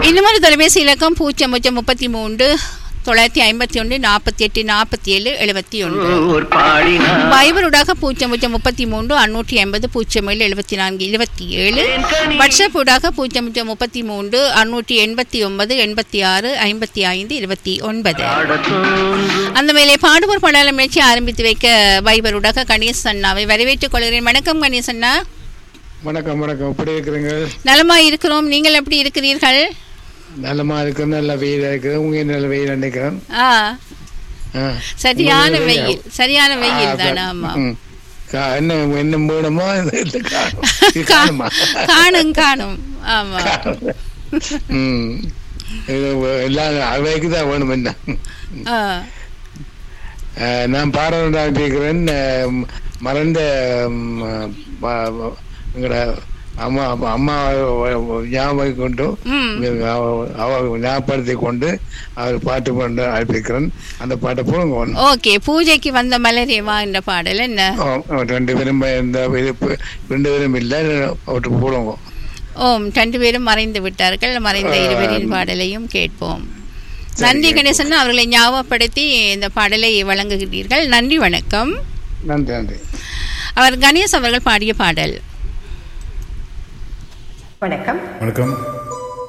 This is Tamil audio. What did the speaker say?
இன்னும் ஒரு தொலைபேசி இலக்கம் பூஜ்ஜியம் பூஜ்ஜியம் முப்பத்தி மூன்று தொள்ளாயிரத்தி ஐம்பத்தி ஒன்று நாற்பத்தி எட்டு நாற்பத்தி ஏழு எழுபத்தி ஒன்று ஊர் பாடினார் வைபருடாக பூஜ்ஜியம் பூஜ்ஜியம் முப்பத்தி மூன்று அறுநூற்றி ஐம்பது பூஜ்ஜியம் ஏழு எழுபத்தி நான்கு இருபத்தி ஏழு வாட்ஸ்அப் ஊடாக பூஜ்ஜியம் பூஜ்ஜியம் முப்பத்தி மூன்று அறுநூற்றி எண்பத்தி ஒன்பது எண்பத்தி ஆறு ஐம்பத்தி ஐந்து இருபத்தி ஒன்பது பாடத் தோன்றும் அந்த வேலை பாடுவோர் படாலம் முயற்சி ஆரம்பித்து வைக்க வைபருடாக கணேச் அண்ணாவை வரவேற்றுக் கொள்கிறேன் வணக்கம் கணேச் அண்ணா வணக்கம் வணக்கம் எப்படி இருக்கிறீங்க நலமா இருக்கிறோம் நீங்கள் எப்படி இருக்கிறீர்கள் நல்லமா இருக்கு நல்ல வெயில் இருக்குது உங்க நல்ல வெயில் நினைக்கிறேன் ஆ ஆ. சரியான உங்களுக்கு வெயில் சரியான வெயில் ஆ, தான் ஆமா ம். கா- என்ன என்ன மூடமோ இது காணும். இது காணுமா? காணும் காணும் ஆமா ம். இது எல்லாம் அவைக்கு தான் வேணும் என்ன ஆ, ஆ, நான் பாடம் கேட்கிறேன் மறந்த ம், ப- ப- எங்கட அம்மா அம்மா ஞாபகம் கொண்டு ம். அவ- அவ ஞாபகப்படுத்தி கொண்டு அவர் பாட்டு கொண்டு அனுப்பிக்கிறேன் அந்த பாட்டை போடுங்க ஒன்று ஓகே பூஜைக்கு வந்த மலரேவா என்ற பாடல் என்ன ரெண்டு பேரும் இந்த இது ப- ரெண்டு பேரும் இல்லை அவருக்கு போடுவோங்க ஓம் ரெண்டு பேரும் மறைந்து விட்டார்கள் மறைந்த இருவரின் பாடலையும் கேட்போம் நன்றி கணேசன் அவர்களை ஞாபகப்படுத்தி இந்த பாடலை வழங்குகிறீர்கள் நன்றி வணக்கம் நன்றி நன்றி அவர் கணேஷ் அவர்கள் பாடிய பாடல் வணக்கம் வணக்கம்